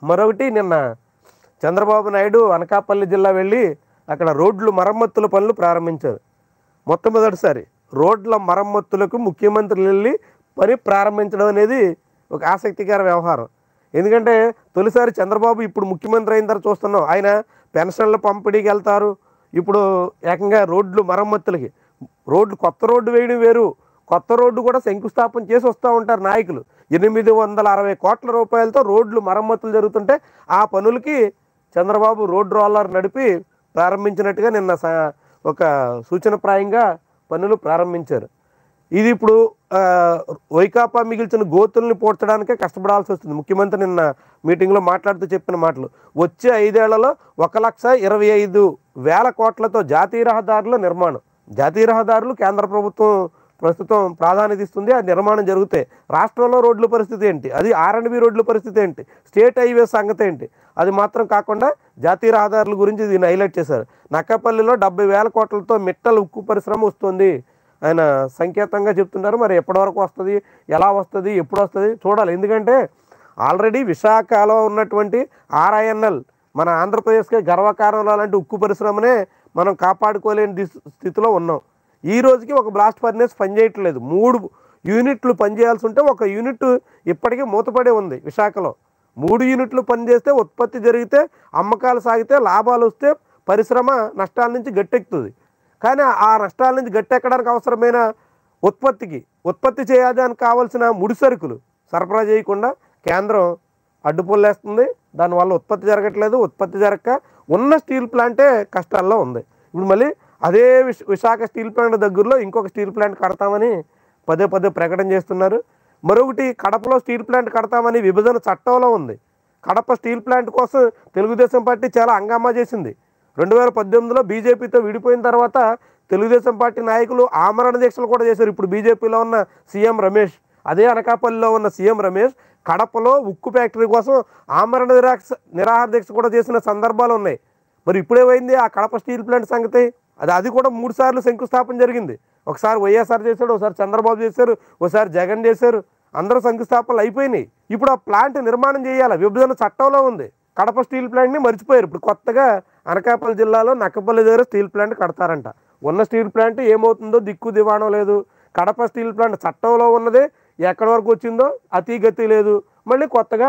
మరొకటి నిన్న చంద్రబాబు నాయుడు అనకాపల్లి జిల్లా వెళ్ళి అక్కడ రోడ్లు మరమ్మతుల పనులు ప్రారంభించారు మొట్టమొదటిసారి రోడ్ల మరమ్మతులకు ముఖ్యమంత్రి వెళ్ళి పని ప్రారంభించడం అనేది ఒక ఆసక్తికర వ్యవహారం ఎందుకంటే తొలిసారి చంద్రబాబు ఇప్పుడు ముఖ్యమంత్రి అయిన తర్వాత చూస్తున్నాం ఆయన పెన్షన్ల పంపిణీకి వెళ్తారు ఇప్పుడు ఏకంగా రోడ్లు మరమ్మతులకి రోడ్లు కొత్త రోడ్డు వేయడం వేరు కొత్త రోడ్డు కూడా శంకుస్థాపన చేసి వస్తూ ఉంటారు నాయకులు ఎనిమిది వందల అరవై కోట్ల రూపాయలతో రోడ్లు మరమ్మతులు జరుగుతుంటే ఆ పనులకి చంద్రబాబు రోడ్ రోలర్ నడిపి ప్రారంభించినట్టుగా నిన్న స- ఒక సూచనప్రాయంగా పనులు ప్రారంభించారు ఇది ఇప్పుడు ఆ, వైకాపా మిగిల్చిన గోతుల్ని పోడ్చడానికే కష్టపడాల్సి వస్తుంది ముఖ్యమంత్రి నిన్న మీటింగ్లో మాట్లాడుతూ చెప్పిన మాటలు వచ్చే ఐదేళ్లలో ఒక లక్ష ఇరవై ఐదు వేల కోట్లతో జాతీయ రహదారుల నిర్మాణం జాతీయ రహదారులు కేంద్ర ప్రభుత్వం ప్రస్తుతం ప్రాధాన్యత ఇస్తుంది ఆ నిర్మాణం జరుగుతాయి రాష్ట్రంలో రోడ్ల పరిస్థితి ఏంటి అది ఆర్ఎండ్బి రోడ్ల పరిస్థితి ఏంటి స్టేట్ హైవే సంగతి ఏంటి అది మాత్రం కాకుండా జాతీయ రహదారుల గురించి దీన్ని హైలైట్ చేశారు నక్కపల్లిలో డెబ్బై వేల కోట్లతో మిట్టల ఉక్కు పరిశ్రమ వస్తుంది ఆయన సంకేతంగా చెప్తున్నారు మరి ఎప్పటి వరకు వస్తుంది ఎలా వస్తుంది ఎప్పుడు వస్తుంది చూడాలి ఎందుకంటే ఆల్రెడీ విశాఖలో ఉన్నటువంటి ఆర్ఐఎన్ఎల్ మన ఆంధ్రప్రదేశ్కే గర్వకారణం లాంటి ఉక్కు పరిశ్రమనే మనం కాపాడుకోలేని దిస్- స్థితిలో ఉన్నాం ఈ రోజుకి ఒక బ్లాస్ట్ ఫర్నేస్ పనిచేయట్లేదు మూడు యూనిట్లు పనిచేయాల్సి ఉంటే ఒక యూనిట్ ఇప్పటికీ మూతపడి ఉంది విశాఖలో మూడు యూనిట్లు పనిచేస్తే ఉత్పత్తి జరిగితే అమ్మకాలు సాగితే లాభాలు వస్తే పరిశ్రమ నష్టాల నుంచి గట్టెక్కుతుంది కానీ ఆ నష్టాల నుంచి గట్టెక్కడానికి అవసరమైన ఉత్పత్తికి ఉత్పత్తి చేయడానికి కావాల్సిన ముడి సరుకులు సరఫరా చేయకుండా కేంద్రం అడ్డుపుల్లేస్తుంది దానివల్ల ఉత్పత్తి జరగట్లేదు ఉత్పత్తి జరగక ఉన్న స్టీల్ ప్లాంటే కష్టాల్లో ఉంది ఇప్పుడు మళ్ళీ అదే విశ విశాఖ స్టీల్ ప్లాంట్ దగ్గరలో ఇంకొక స్టీల్ ప్లాంట్ కడతామని పదే పదే ప్రకటన చేస్తున్నారు మరొకటి కడపలో స్టీల్ ప్లాంట్ కడతామని విభజన చట్టంలో ఉంది కడప స్టీల్ ప్లాంట్ కోసం తెలుగుదేశం పార్టీ చాలా హంగామా చేసింది రెండు వేల పద్దెనిమిదిలో బీజేపీతో విడిపోయిన తర్వాత తెలుగుదేశం పార్టీ నాయకులు ఆమరణ దీక్షలు కూడా చేశారు ఇప్పుడు బీజేపీలో ఉన్న సీఎం రమేష్ అదే అనకాపల్లిలో ఉన్న సీఎం రమేష్ కడపలో ఉక్కు ఫ్యాక్టరీ కోసం ఆమరణ నిరాక్ష నిరాహార దీక్ష కూడా చేసిన సందర్భాలు ఉన్నాయి మరి ఇప్పుడేమైంది ఆ కడప స్టీల్ ప్లాంట్ సంగతి అది అది కూడా మూడు సార్లు శంకుస్థాపన జరిగింది ఒకసారి వైఎస్ఆర్ చేశాడు ఒకసారి చంద్రబాబు చేశారు ఒకసారి జగన్ చేశారు అందరూ శంకుస్థాపనలు అయిపోయినాయి ఇప్పుడు ఆ ప్లాంట్ నిర్మాణం చేయాలి విభజన చట్టంలో ఉంది కడప స్టీల్ ప్లాంట్ని మర్చిపోయారు ఇప్పుడు కొత్తగా అనకాపల్లి జిల్లాలో నక్కపల్లి దగ్గర స్టీల్ ప్లాంట్ కడతారంట ఉన్న స్టీల్ ప్లాంట్ ఏమవుతుందో దిక్కు దివాణం లేదు కడప స్టీల్ ప్లాంట్ చట్టంలో ఉన్నదే ఎక్కడి వరకు వచ్చిందో అతి గతి లేదు మళ్ళీ కొత్తగా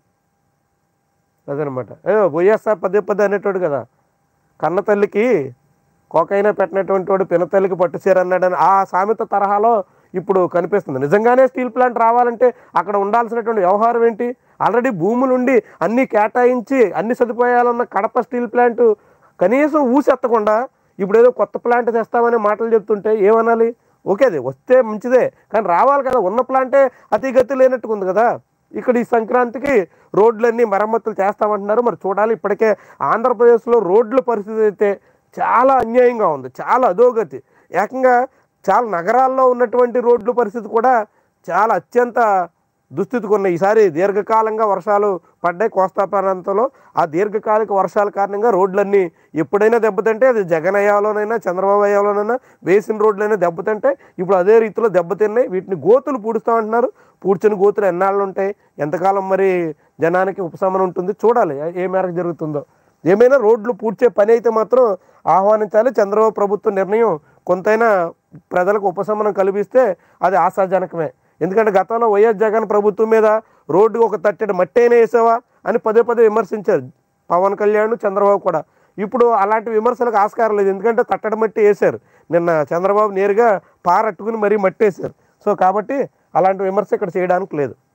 అదనమాట ఏ వైఎస్ఆర్ పదే పదే అనేటోడు కదా కన్న తల్లికి కోకైనా పెట్టినటువంటి వాడు పినతల్లికి పట్టు చీర అన్నాడని ఆ సామెత తరహాలో ఇప్పుడు కనిపిస్తుంది నిజంగానే స్టీల్ ప్లాంట్ రావాలంటే అక్కడ ఉండాల్సినటువంటి వ్యవహారం ఏంటి ఆల్రెడీ భూములుండి అన్ని కేటాయించి అన్ని సదుపాయాలున్న కడప స్టీల్ ప్లాంట్ కనీసం ఊసెత్తకుండా ఇప్పుడు ఏదో కొత్త ప్లాంట్ తెస్తామనే మాటలు చెప్తుంటే ఏమనాలి ఓకే అది వస్తే మంచిదే కానీ రావాలి కదా ఉన్న ప్లాంటే అతి గతి లేనట్టుగా ఉంది కదా ఇక్కడ ఈ సంక్రాంతికి రోడ్లన్నీ మరమ్మతులు చేస్తామంటున్నారు మరి చూడాలి ఇప్పటికే ఆంధ్రప్రదేశ్లో రోడ్ల పరిస్థితి అయితే చాలా అన్యాయంగా ఉంది చాలా అధోగతి ఏకంగా చాలా నగరాల్లో ఉన్నటువంటి రోడ్ల పరిస్థితి కూడా చాలా అత్యంత దుస్థితికి ఉన్నాయి ఈసారి దీర్ఘకాలంగా వర్షాలు పడ్డాయి కోస్తా ప్రాంతంలో ఆ దీర్ఘకాలిక వర్షాల కారణంగా రోడ్లన్నీ ఎప్పుడైనా దెబ్బతింటే అది జగన్ అయ్యాలోనైనా చంద్రబాబు అయ్యాలోనైనా వేసిన రోడ్లైనా దెబ్బతింటే ఇప్పుడు అదే రీతిలో దెబ్బతిన్నాయి వీటిని గోతులు పూడుస్తామంటున్నారు పూడ్చిన గోతులు ఎన్నాళ్ళు ఉంటాయి ఎంతకాలం మరి జనానికి ఉపశమనం ఉంటుంది చూడాలి ఏ మేరకు జరుగుతుందో ఏమైనా రోడ్లు పూడ్చే పని అయితే మాత్రం ఆహ్వానించాలి చంద్రబాబు ప్రభుత్వ నిర్ణయం కొంతైనా ప్రజలకు ఉపశమనం కల్పిస్తే అది ఆశాజనకమే ఎందుకంటే గతంలో వైఎస్ జగన్ ప్రభుత్వం మీద రోడ్డు ఒక తట్టెడు మట్టి అయినా వేసావా అని పదే పదే విమర్శించారు పవన్ కళ్యాణ్ చంద్రబాబు కూడా ఇప్పుడు అలాంటి విమర్శలకు ఆస్కారం లేదు ఎందుకంటే తట్టడి మట్టి వేశారు నిన్న చంద్రబాబు నేరుగా పారట్టుకుని మరీ మట్టి వేశారు సో కాబట్టి అలాంటి విమర్శ ఇక్కడ చేయడానికి లేదు